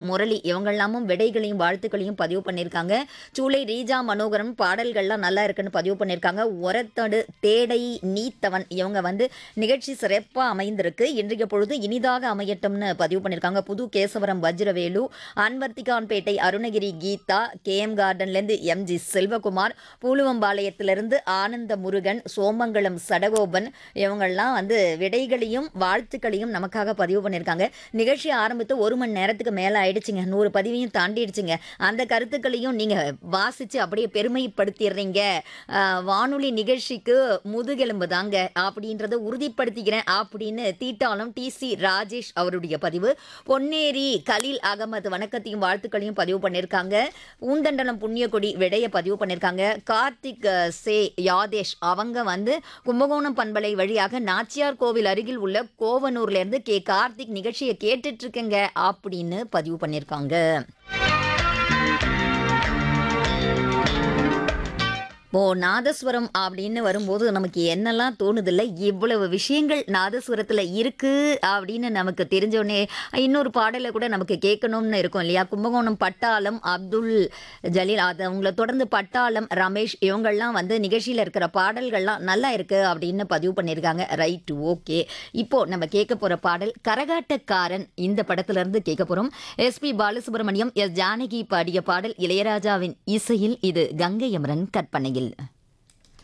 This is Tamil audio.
முரளி இவங்கெல்லாமும் விடைகளையும் வாழ்த்துக்களையும் பதிவு பண்ணியிருக்காங்க சூளை ரீஜா மனோகரன் பாடல்கள்லாம் நல்லா இருக்குன்னு பதிவு பண்ணியிருக்காங்க ஒரத்தடு தேடை நீத்தவன் இவங்க வந்து நிகழ்ச்சி சிறப்பாக அமைந்திருக்கு இன்றைய பொழுது இனிதாக அமையட்டும்னு பதிவு பண்ணியிருக்காங்க புது கேசவரம் வஜ்ரவேலு அன்வர்த்திகான்பேட்டை அருணகிரி கீதா கே எம் கார்டன்லேருந்து எம்ஜி செல்வகுமார் பூலுவம்பாளையத்திலிருந்து ஆனந்த முருகன் சோமங்கலம் சடகோபன் இவங்கெல்லாம் வந்து விடைகளையும் வாழ்த்துக்களையும் நமக்காக பதிவு பண்ணியிருக்காங்க நிகழ்ச்சி ஆரம்பித்து ஒரு மணி நேரத்துக்கு மேலே ஆயிடுச்சுங்க நூறு பதிவையும் தாண்டிடுச்சுங்க அந்த கருத்துக்களையும் நீங்கள் வாசித்து அப்படியே பெருமைப்படுத்திடுறீங்க ஆஹ், வானொலி நிகழ்ச்சிக்கு முதுகெலும்பு தாங்க அப்படின்றத உறுதிப்படுத்திக்கிறேன் அப்படின்னு தீட்டாளம் டி சி ராஜேஷ் அவருடைய பதிவு பொன்னேரி கலீல் அகமது வணக்கத்தையும் வாழ்த்துக்களையும் பதிவு பண்ணியிருக்காங்க ஊந்தண்டலம் புண்ணியகொடி விடைய பதிவு பண்ணியிருக்காங்க கார்த்திக் அஹ், சே யாதேஷ் அவங்க வந்து கும்பகோணம் பண்பலை வழியாக நாச்சியார் கோவில் அருகில் உள்ள கோவனூர்ல இருந்து கே கார்த்திக் நிகழ்ச்சியை கேட்டுட்டு இருக்கேங்க அப்படின்னு பதிவு பண்ணியிருக்காங்க ஓ நாதஸ்வரம் அப்படின்னு வரும்போது நமக்கு என்னெல்லாம் தோணுதில்ல இவ்வளவு விஷயங்கள் நாதஸ்வரத்தில் இருக்கு அப்படின்னு நமக்கு தெரிஞ்சோடனே இன்னொரு பாடலை கூட நமக்கு கேட்கணும்னு இருக்கும் இல்லையா கும்பகோணம் பட்டாளம் அப்துல் ஜலீல் அது அவங்கள தொடர்ந்து பட்டாளம் ரமேஷ் இவங்கெல்லாம் வந்து நிகழ்ச்சியில் இருக்கிற பாடல்கள்லாம் நல்லா இருக்கு அப்படின்னு பதிவு பண்ணியிருக்காங்க ரைட் ஓகே இப்போ நம்ம கேட்க போற பாடல் கரகாட்டக்காரன் இந்த படத்துல இருந்து கேட்க போறோம் எஸ்பி பாலசுப்ரமணியம் எஸ் ஜானகி பாடிய பாடல் இளையராஜாவின் இசையில் இது கங்கை அமரன் கற்பனையில்